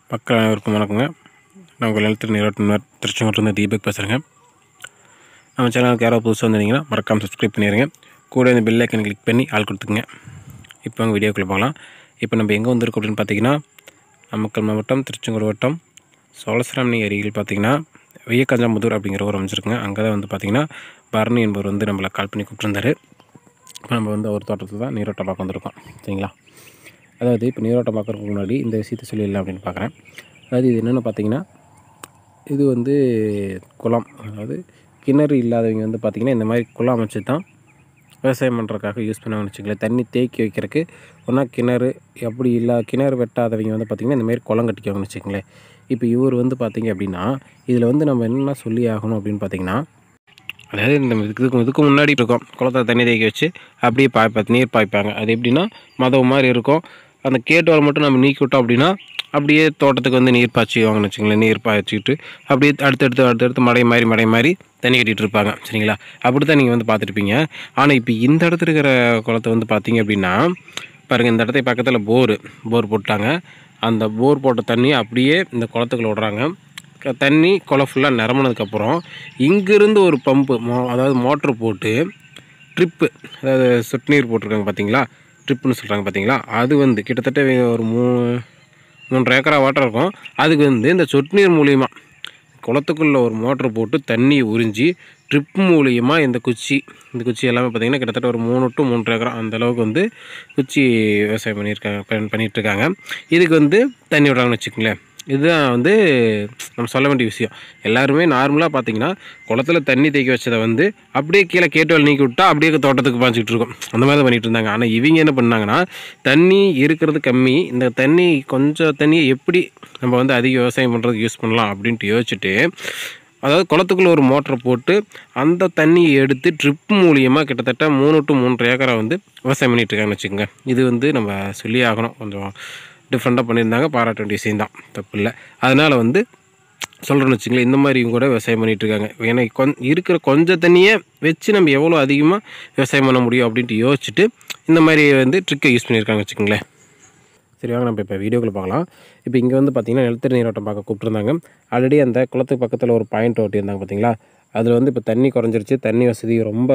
மக்கள் அனைவருக்கும் வணக்கங்க நான் உங்கள் நிலத்தில் நீரோட்டம் திருச்செங்கோட்டிலிருந்து தீபக் பேசுகிறேங்க நம்ம சேனலுக்கு யாராவது புதுசாக வந்திருந்தீங்கன்னா மறக்காமல் சப்ஸ்கிரைப் பண்ணிடுங்க கூட இந்த பெல் ஐக்கன் கிளிக் பண்ணி ஆள் கொடுத்துக்குங்க இப்போ அங்கே வீடியோக்குள்ளே போகலாம் இப்போ நம்ம எங்கே வந்திருக்கோம் அப்படின்னு பார்த்தீங்கன்னா நாமக்கல் மாவட்டம் திருச்செங்கோடு வட்டம் சோழசிராமணி அருகில் பார்த்தீங்கன்னா வெய்யக்காஞ்சாம்புதூர் அப்படிங்கிற ஊர் அமைச்சிருக்குங்க அங்கே தான் வந்து பார்த்தீங்கன்னா பரணி என்பவர் வந்து நம்மளை கால் பண்ணி கூப்பிட்டுருந்தாரு இப்போ நம்ம வந்து அவர் தோட்டத்தில் தான் நீரோட்டம் பார்க்க வந்திருக்கோம் சரிங்களா அதாவது இப்போ நீரோட்டம் பார்க்குறதுக்கு முன்னாடி இந்த விஷயத்தை சொல்லிடலாம் அப்படின்னு பார்க்குறேன் அதாவது இது என்னென்னு பார்த்தீங்கன்னா இது வந்து குளம் அதாவது கிணறு இல்லாதவங்க வந்து பார்த்திங்கன்னா இந்த மாதிரி குளம் அமைச்சு தான் விவசாயம் பண்ணுறதுக்காக யூஸ் பண்ணுவாங்கன்னு வச்சுக்கங்களேன் தண்ணி தேக்கி வைக்கிறதுக்கு ஒன்றா கிணறு அப்படி இல்லை கிணறு வெட்டாதவங்க வந்து பார்த்திங்கன்னா இந்த மாதிரி குளம் கட்டிக்குவாங்கன்னு வச்சுக்கங்களேன் இப்போ இவர் வந்து பார்த்திங்க அப்படின்னா இதில் வந்து நம்ம என்ன சொல்லி ஆகணும் அப்படின்னு பார்த்தீங்கன்னா அதாவது இந்த இதுக்கு இதுக்கு முன்னாடி இருக்கும் குளத்துல தண்ணி தேக்கி வச்சு அப்படியே பாய்ப்பா நீர் பாய்ப்பாங்க அது எப்படின்னா மதவு மாதிரி இருக்கும் அந்த கேட்டுவால் மட்டும் நம்ம நீக்கி விட்டோம் அப்படின்னா அப்படியே தோட்டத்துக்கு வந்து நீர் பாய்ச்சிவாங்கன்னு வச்சுங்களேன் நீர் பாய்ச்சிக்கிட்டு அப்படியே அடுத்தடுத்து அடுத்தடுத்து மடை மாதிரி மடை மாதிரி தண்ணி கட்டிகிட்டு இருப்பாங்க சரிங்களா அப்படி தான் நீங்கள் வந்து பார்த்துருப்பீங்க ஆனால் இப்போ இந்த இடத்துல இருக்கிற குளத்தை வந்து பார்த்தீங்க அப்படின்னா பாருங்கள் இந்த இடத்துக்கு பக்கத்தில் போரு போர் போட்டாங்க அந்த போர் போட்ட தண்ணி அப்படியே இந்த குளத்துக்குள்ள விடுறாங்க க- தண்ணி குளம் ஃபுல்லாக நிரம்பினதுக்கப்புறம் இங்கேருந்து ஒரு பம்பு மோ அதாவது மோட்ரு போட்டு ட்ரிப்பு அதாவது சொட்டு நீர் போட்டிருக்காங்க பார்த்தீங்களா ட்ரிப்புன்னு சொல்கிறாங்க பார்த்தீங்களா அது வந்து கிட்டத்தட்ட ஒரு மூ மூன்றரை ஏக்கரா வாட்டர் இருக்கும் அதுக்கு வந்து இந்த சொட்டு நீர் மூலியமாக குளத்துக்குள்ளே ஒரு மோட்ரு போட்டு தண்ணி உறிஞ்சி ட்ரிப் மூலியமாக இந்த குச்சி இந்த குச்சி எல்லாமே பார்த்திங்கன்னா கிட்டத்தட்ட ஒரு மூணு டு மூன்று ஏக்கரா அந்த அளவுக்கு வந்து குச்சி விவசாயம் பண்ணியிருக்காங்க பண்- பண்ணிட்டு இருக்காங்க இதுக்கு வந்து தண்ணி விடுறாங்கன்னு வச்சுக்கோங்களேன் இதுதான் வந்து நம்ம சொல்ல வேண்டிய விஷயம் எல்லாருமே நார்மலாக பார்த்தீங்கன்னா குளத்துல தண்ணி தேக்கி வச்சதை வந்து அப்படியே கீழே கேட்டுவல் நீக்கி விட்டா அப்படியே தோட்டத்துக்கு பாய்ச்சிட்டு இருக்கும் அந்த மாதிரி தான் பண்ணிட்டு இருந்தாங்க ஆனால் இவங்க என்ன பண்ணாங்கன்னா தண்ணி இருக்கிறது கம்மி இந்த தண்ணி கொஞ்சம் தண்ணியை எப்படி நம்ம வந்து அதிக விவசாயம் பண்ணுறதுக்கு யூஸ் பண்ணலாம் அப்படின்ட்டு யோசிச்சுட்டு அதாவது குளத்துக்குள்ள ஒரு மோட்டரை போட்டு அந்த தண்ணியை எடுத்து ட்ரிப் மூலியமாக கிட்டத்தட்ட மூணு டு மூன்றரை ஏக்கரா வந்து விவசாயம் பண்ணிட்டு இருக்காங்கன்னு வச்சுக்கோங்க இது வந்து நம்ம சொல்லி ஆகணும் கொஞ்சம் டிஃப்ரெண்ட்டாக பண்ணியிருந்தாங்க பாராட்ட வேண்டிய விஷயம் தான் தப்பு இல்லை அதனால் வந்து சொல்கிறேன்னு வச்சுங்களேன் இந்த மாதிரி இவங்க கூட விவசாயம் பண்ணிட்டு இருக்காங்க ஏன்னா கொஞ் இருக்கிற கொஞ்சம் தண்ணியை வச்சு நம்ம எவ்வளோ அதிகமாக விவசாயம் பண்ண முடியும் அப்படின்ட்டு யோசிச்சுட்டு இந்த மாதிரி வந்து ட்ரிக்கை யூஸ் பண்ணியிருக்காங்க வச்சுக்கோங்களேன் சரி வாங்க நம்ம இப்போ வீடியோக்குள்ள பார்க்கலாம் இப்போ இங்கே வந்து பார்த்தீங்கன்னா நிலத்தடி நீரோட்டம் பார்க்க கூப்பிட்டுருந்தாங்க ஆல்ரெடி அந்த குளத்துக்கு பக்கத்தில் ஒரு பாயிண்ட் ஓட்டியிருந்தாங்க பார்த்தீங்களா அதில் வந்து இப்போ தண்ணி குறைஞ்சிருச்சு தண்ணி வசதி ரொம்ப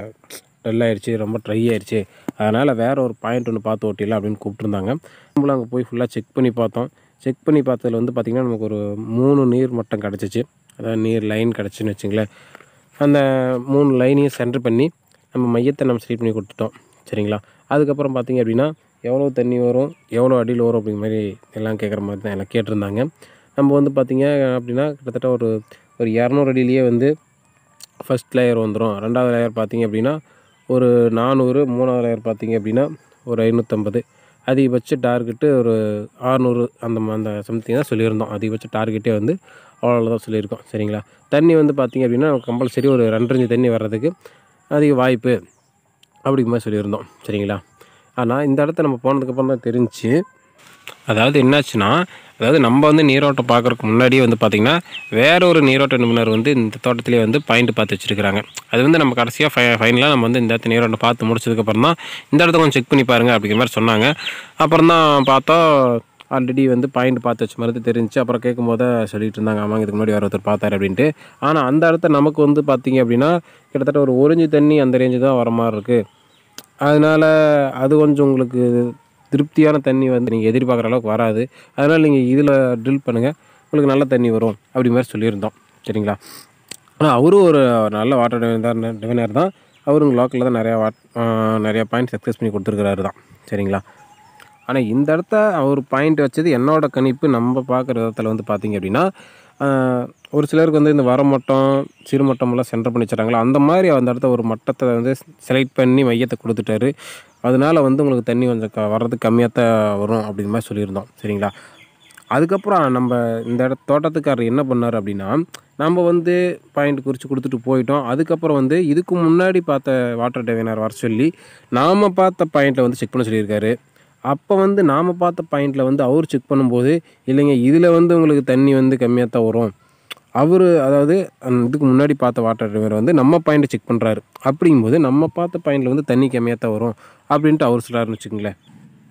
டல் ஆயிடுச்சு ரொம்ப ட்ரை ஆயிடுச்சு அதனால் வேறு ஒரு பாயிண்ட் ஒன்று பார்த்து ஓட்டிடலாம் அப்படின்னு கூப்பிட்டுருந்தாங்க நம்மளும் அங்கே போய் ஃபுல்லாக செக் பண்ணி பார்த்தோம் செக் பண்ணி பார்த்ததுல வந்து பார்த்திங்கன்னா நமக்கு ஒரு மூணு நீர் மட்டம் கிடச்சிச்சு அதாவது நீர் லைன் கிடச்சின்னு வச்சுங்களேன் அந்த மூணு லைனையும் சென்டர் பண்ணி நம்ம மையத்தை நம்ம செட் பண்ணி கொடுத்துட்டோம் சரிங்களா அதுக்கப்புறம் பார்த்தீங்க அப்படின்னா எவ்வளோ தண்ணி வரும் எவ்வளோ அடியில் வரும் அப்படிங்கிற மாதிரி எல்லாம் கேட்குற மாதிரி தான் எல்லாம் கேட்டிருந்தாங்க நம்ம வந்து பார்த்தீங்க அப்படின்னா கிட்டத்தட்ட ஒரு ஒரு இரநூறு அடியிலேயே வந்து ஃபஸ்ட் லேயர் வந்துடும் ரெண்டாவது லேயர் பார்த்தீங்க அப்படின்னா ஒரு நானூறு மூணாவது லேயர் பார்த்தீங்க அப்படின்னா ஒரு ஐநூற்றம்பது அதிகபட்ச டார்கெட்டு ஒரு ஆறுநூறு அந்த ம- அந்த சம்திங் தான் சொல்லியிருந்தோம் அதிகபட்ச டார்கெட்டே வந்து அவ்வளோ தான் சொல்லியிருக்கோம் சரிங்களா தண்ணி வந்து பார்த்தீங்க அப்படின்னா கம்பல்சரி ஒரு ரெண்டரைஞ்சு தண்ணி வர்றதுக்கு அதிக வாய்ப்பு அப்படிங்கிற மாதிரி சொல்லியிருந்தோம் சரிங்களா ஆனால் இந்த இடத்த நம்ம போனதுக்கப்புறம் தான் தெரிஞ்சுச்சு அதாவது என்னாச்சுன்னா அதாவது நம்ம வந்து நீரோட்டம் பார்க்குறதுக்கு முன்னாடியே வந்து பார்த்திங்கன்னா வேற ஒரு நீரோட்ட நிபுணர் வந்து இந்த தோட்டத்திலே வந்து பாயிண்ட் பார்த்து வச்சுருக்காங்க அது வந்து நம்ம கடைசியாக ஃபை ஃபைனலாக நம்ம வந்து இந்த இடத்த நீரோட்டம் பார்த்து முடிச்சதுக்கப்புறம் தான் இந்த இடத்த கொஞ்சம் செக் பண்ணி பாருங்கள் அப்படிங்கிற மாதிரி சொன்னாங்க அப்புறம் தான் பார்த்தா ஆல்ரெடி வந்து பாயிண்ட் பார்த்து வச்ச மாதிரி தான் தெரிஞ்சுச்சு அப்புறம் கேட்கும்போது சொல்லிட்டு இருந்தாங்க ஆமாங்க இதுக்கு முன்னாடி வேறு ஒருத்தர் பார்த்தாரு அப்படின்ட்டு ஆனால் அந்த இடத்த நமக்கு வந்து பார்த்தீங்க அப்படின்னா கிட்டத்தட்ட ஒரு ஒரிஞ்சு தண்ணி அந்த ரேஞ்சு தான் வர மாதிரி இருக்குது அதனால் அது கொஞ்சம் உங்களுக்கு திருப்தியான தண்ணி வந்து நீங்கள் எதிர்பார்க்குற அளவுக்கு வராது அதனால் நீங்கள் இதில் ட்ரில் பண்ணுங்கள் உங்களுக்கு நல்ல தண்ணி வரும் அப்படி மாதிரி சொல்லியிருந்தோம் சரிங்களா ஆனால் அவரும் ஒரு நல்ல வாட்டர் டிவைனர் டிவைனர் தான் அவரும் லோக்கலில் தான் நிறையா வாட் நிறையா பாயிண்ட் சக்ஸஸ் பண்ணி கொடுத்துருக்குறாரு தான் சரிங்களா ஆனால் இந்த இடத்த அவர் பாயிண்ட் வச்சது என்னோட கணிப்பு நம்ம பார்க்குற விதத்தில் வந்து பார்த்தீங்க அப்படின்னா ஆஹ், ஒரு சிலருக்கு வந்து இந்த வர மட்டம் சிறு மட்டமெல்லாம் சென்டர் பண்ணி வச்சுறாங்களா அந்த மாதிரி அந்த இடத்த ஒரு மட்டத்தை வந்து செலக்ட் பண்ணி மையத்தை கொடுத்துட்டாரு அதனால வந்து உங்களுக்கு தண்ணி கொஞ்சம் க வர்றதுக்கு கம்மியாக தான் வரும் அப்படிங்கிற மாதிரி சொல்லியிருந்தோம் சரிங்களா அதுக்கப்புறம் நம்ம இந்த இட தோட்டத்துக்காரர் என்ன பண்ணார் அப்படின்னா நம்ம வந்து பாயிண்ட் குறித்து கொடுத்துட்டு போயிட்டோம் அதுக்கப்புறம் வந்து இதுக்கு முன்னாடி பார்த்த வாட்டர் டிவைனர் வர சொல்லி நாம் பார்த்த பாயிண்ட்டை வந்து செக் பண்ண சொல்லியிருக்காரு அப்போ வந்து நாம் பார்த்த பாயிண்டில் வந்து அவர் செக் பண்ணும்போது இல்லைங்க இதில் வந்து உங்களுக்கு தண்ணி வந்து கம்மியாக தான் வரும் அவர் அதாவது அந்த இதுக்கு முன்னாடி பார்த்த வாட்டர் டிரைவர் வந்து நம்ம பாயிண்ட்டை செக் பண்ணுறாரு அப்படிங்கும்போது நம்ம பார்த்த பாயிண்டில் வந்து தண்ணி கம்மியாக தான் வரும் அப்படின்ட்டு அவர் சொல்கிறாருன்னு வச்சுக்கோங்களேன்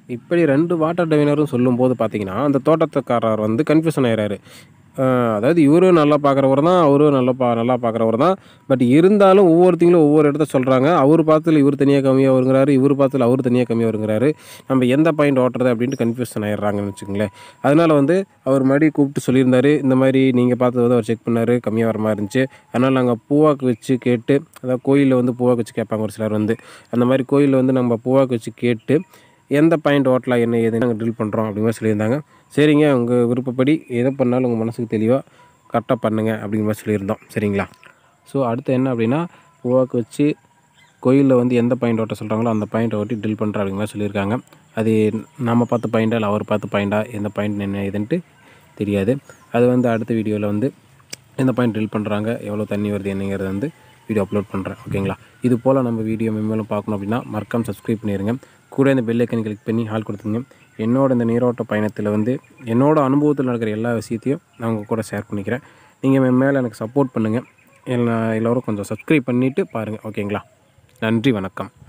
இப்படி ரெண்டு வாட்டர் டிவைனரும் சொல்லும்போது பார்த்தீங்கன்னா அந்த தோட்டத்துக்காரர் வந்து கன்ஃபியூஷன் ஆயிடுறாரு ஆஹ் அதாவது இவரும் நல்லா பார்க்குறவர் தான் அவரும் நல்லா பா நல்லா பார்க்குறவர் தான் பட் இருந்தாலும் ஒவ்வொருத்தங்களும் ஒவ்வொரு இடத்த சொல்கிறாங்க அவர் பார்த்துல இவர் தனியாக கம்மியாக வருங்கிறாரு இவர் பார்த்துல அவர் தனியாக கம்மியாக வருங்கிறாரு நம்ம எந்த பாயிண்ட் ஓட்டுறது அப்படின்ட்டு கன்ஃபியூஷன் ஆயிடுறாங்கன்னு வச்சுக்கோங்களேன் அதனால் வந்து அவர் மறுபடியும் கூப்பிட்டு சொல்லியிருந்தாரு இந்த மாதிரி நீங்கள் பார்த்தது வந்து அவர் செக் பண்ணார் கம்மியாக வர மாதிரி இருந்துச்சு அதனால் நாங்கள் பூவாக்கு வச்சு கேட்டு அதாவது கோயிலில் வந்து பூவாக்கு வச்சு கேட்பாங்க ஒரு சிலர் வந்து அந்த மாதிரி கோயிலில் வந்து நம்ம பூவாக்கு வச்சு கேட்டு எந்த பாயிண்ட் ஓட்டலாம் என்ன ஏதுன்னு நாங்கள் ட்ரில் பண்ணுறோம் அப்படிங்கிற மாதிரி சொல்லியிருந்தாங்க சரிங்க உங்கள் விருப்பப்படி எதை பண்ணாலும் உங்கள் மனசுக்கு தெளிவாக கரெக்டாக பண்ணுங்க அப்படிங்கிற மாதிரி சொல்லியிருந்தோம் சரிங்களா ஸோ அடுத்து என்ன அப்படின்னா பூவாக்கு வச்சு கோயிலில் வந்து எந்த பாயிண்ட் ஓட்ட சொல்கிறாங்களோ அந்த பாயிண்ட்டை ஓட்டி ட்ரில் பண்ணுற அப்படிங்கிற மாதிரி சொல்லியிருக்காங்க அது நம்ம பார்த்த பாயிண்டா இல்லை அவர் பார்த்த பாயிண்டா எந்த பாயிண்ட் என்ன ஏதுன்ட்டு தெரியாது அது வந்து அடுத்த வீடியோவில் வந்து எந்த பாயிண்ட் ட்ரில் பண்ணுறாங்க எவ்வளோ தண்ணி வருது என்னங்கிறது வந்து வீடியோ அப்லோட் பண்ணுறேன் ஓகேங்களா இது போல் நம்ம வீடியோ மெம்மலும் பார்க்கணும் அப்படின்னா மறக்காம சப்ஸ்கிரைப் பண்ணிடுங்க கூட இந்த பெல் ஐக்கன் கிளிக் பண்ணி ஹால் கொடுத்துங்க என்னோட இந்த நீரோட்ட பயணத்தில் வந்து என்னோட அனுபவத்தில் நடக்கிற எல்லா விஷயத்தையும் நான் உங்கள் கூட ஷேர் பண்ணிக்கிறேன் நீங்கள் மேலே எனக்கு சப்போர்ட் பண்ணுங்கள் எல்லா எல்லோரும் கொஞ்சம் சப்ஸ்கிரைப் பண்ணிவிட்டு பாருங்கள் ஓகேங்களா நன்றி வணக்கம்